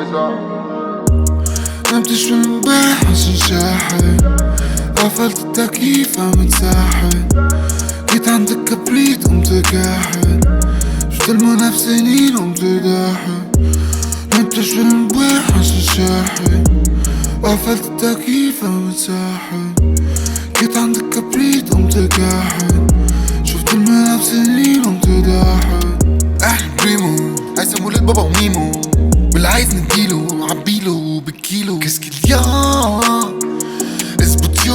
نمتش من امبارح عشان شاحن قفلت التكييف قامت ساحن جيت عند الكبريت قمت كاحن شفت المنافسين قمت داحن نمتش من امبارح عشان شاحن قفلت التكييف قامت ساحن جيت عند الكبريت قمت كاحن شفت المنافسين قمت داحن اهل بريمو عايز مولد بابا وميمو واللي عايز نديله عبيله بالكيلو كسكت يا اظبط يا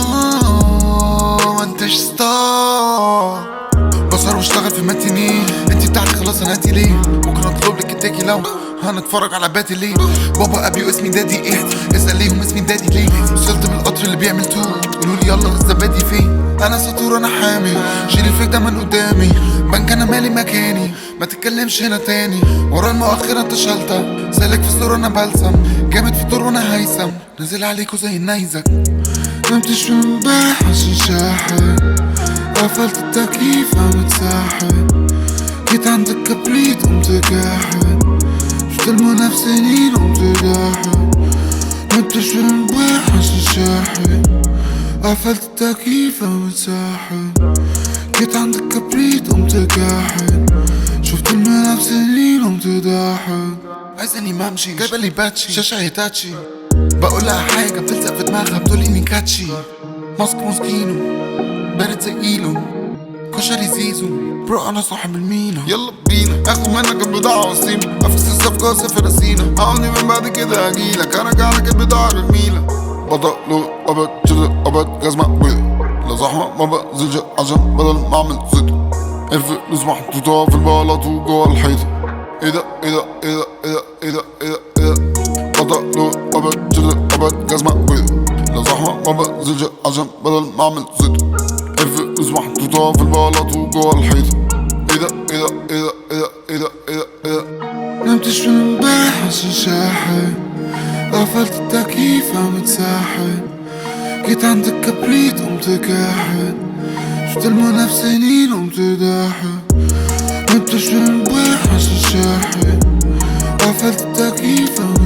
ما انتش ستار بصر واشتغل في ماتيني انتي بتاعتي خلاص انا هاتي ليه ممكن اطلب لك كنتاكي لو هنتفرج على باتي ليه بابا ابي واسمي دادي ايه اسال ليهم اسمي دادي ليه وصلت بالقطر اللي بيعمل تو قولوا لي يلا الزبادي فين انا سطور انا حامي شيل الفيك ده من قدامي بنك انا مالي مكاني ما تتكلمش هنا تاني ورا المؤخرة انت شلتة سالك في الصورة انا بلسم جامد في الدور وانا هيثم نازل عليكوا زي النيزك نمتش من امبارح عشان شاحن قفلت التكييف قامت ساحن جيت عند الكبريت قمت كاحن شفت المنافسين قمت داحن نمتش من امبارح عشان شاحن قفلت التكييف قامت ساحن جيت عند الكبريت قمت كاحن شفت المنافسين قمت داحن عايزاني ممشي جايبه لي باتشي شاشه هيتاتشي بقول لها حاجه بتلزق في دماغها بتقول اني كاتشي ماسك موسكينو بارد زي ايلو كشري زيزو برو انا صاحب المينا يلا بينا اخد منك البضاعة واسيبها افكس الصفقة صفر سينا عاوني من بعد كده اجيلك ارجع لك البضاعة للميلة بطل له ابد شد ابد جزمة بيضة لا زحمة ما بنزلش عشان بدل ما اعمل زيت الفلوس محطوطة في البلاط وجوه الحيطة ايه ده ايه ده ايه ده ايه ده ايه ده ايه ده ايه ده بطل له ابد شد ابد جزمة بيضة لا زحمة ما بنزلش عشان بدل ما اعمل زيت الفلوس محطوطة في البلاط وجوه الحيطة ايه ده ايه ده ايه ده ايه ده ايه ده ايه ده ايه ده نمتش من امبارح عشان شاحن قفلت التكييف قامت ساحن جيت عند الكبريت قمت كاحن شفت المنافسين قمت داحن نمتش من امبارح عشان شاحن قفلت التكييف قامت